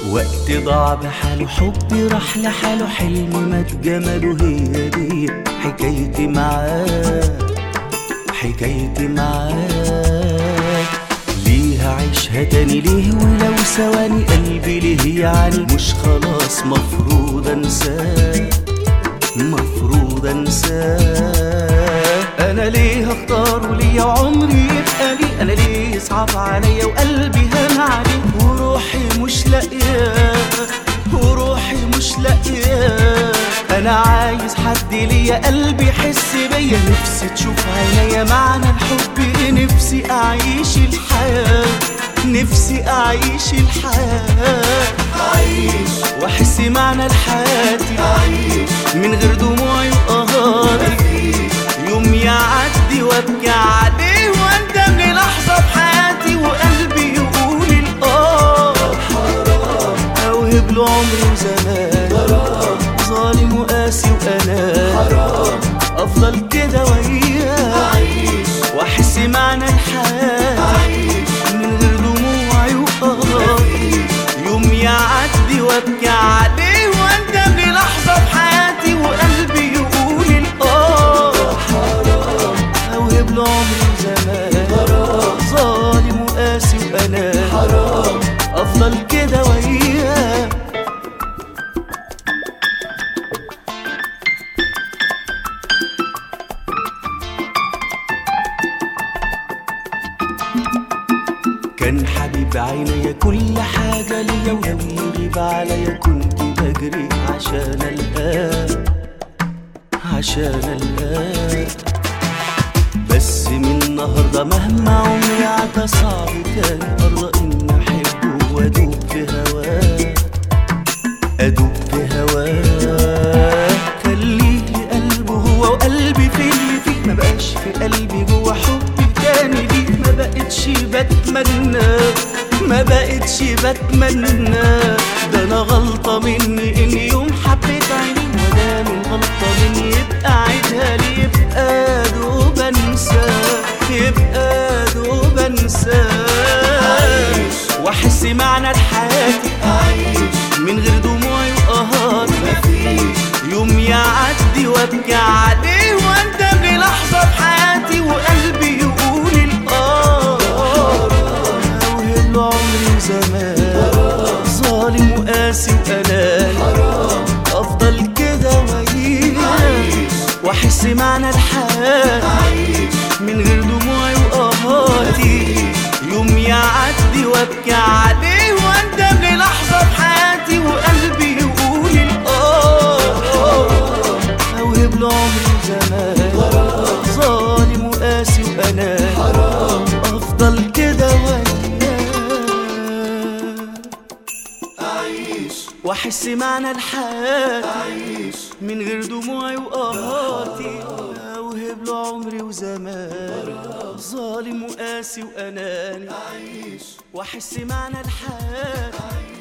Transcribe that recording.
وقت ضاع بحاله حبي راح لحاله حلم مات جماله هي دي حكايتي معاه حكايتي معاه ليه هعيشها تاني ليه ولو ثواني قلبي ليه يعني مش خلاص مفروض انساه مفروض انساه انا ليه هختار وليا عمري يبقى لي انا ليه يصعب عليا وقلبي هان عليه وروحي مش لاقياه وروحي مش لاقياه انا عايز حد ليا قلبي يحس بيا نفسي تشوف عينيا معنى الحب نفسي اعيش الحياه نفسي اعيش الحياه عيش واحس معنى لحياتي عيش من غير دموعي وقهاري مفيش يوم يعدي وابكي عليه واندم للحظه في حياتي وقلبي يقول الاه اوهب له عمري وزمان غرام ظالم وقاسي واناني حرام افضل كده وياه عيش واحس معنى الحياه عيش من غير دموعي وقهاري مفيش يوم يعدي وابكي عليه واندم للحظه في حياتي وقلبي يقول الاه اوهب له عمري وزمان غرام ظالم وقاسي واناني حرام افضل كده وياه كان حبيب عينيا كل حاجة ليا ولو يغيب عليا كنت بجري عشان القاه عشان القاه بس من النهاردة مهما عمري عدى صعب تاني أرضى إني أحبه وأدوب في هواه أدوب في هواه كان ليه قلبه هو وقلبي في اللي فيه ما بقاش في قلبي جوا حبي تاني ليه ما بقتش بتمنى ما بقتش بتمنى ده أنا غلطة مني إن يوم حبيت عيني وده من غلطة مني يبقى عيدها لي يبقى دوب أنسى يبقى دوب أنسى وأحس معنى لحياتي عيش من غير دموعي وقهاري مفيش يوم يعدي وابكي عليه واندم للحظة في حياتي وقلبي يقول الآه أوهب له عمري وزمان ظالم وقاسي وأناني حرام أفضل كده وياه عيش وأحس معنى الحياة عيش من غير دموعي وقهاتي يوم يعدي وابكي عليه واندم للحظة في حياتي وقلبي يقول الآه أوهب له عمري زمان غرام ظالم وقاسي وأناني حرام أفضل كده وياه عيش وأحس معنى الحياة عيش من غير دموعي وقهاتي أوهب له عمري وزمان ظالم وقاسي وأناني عيش واحس معنى الحياة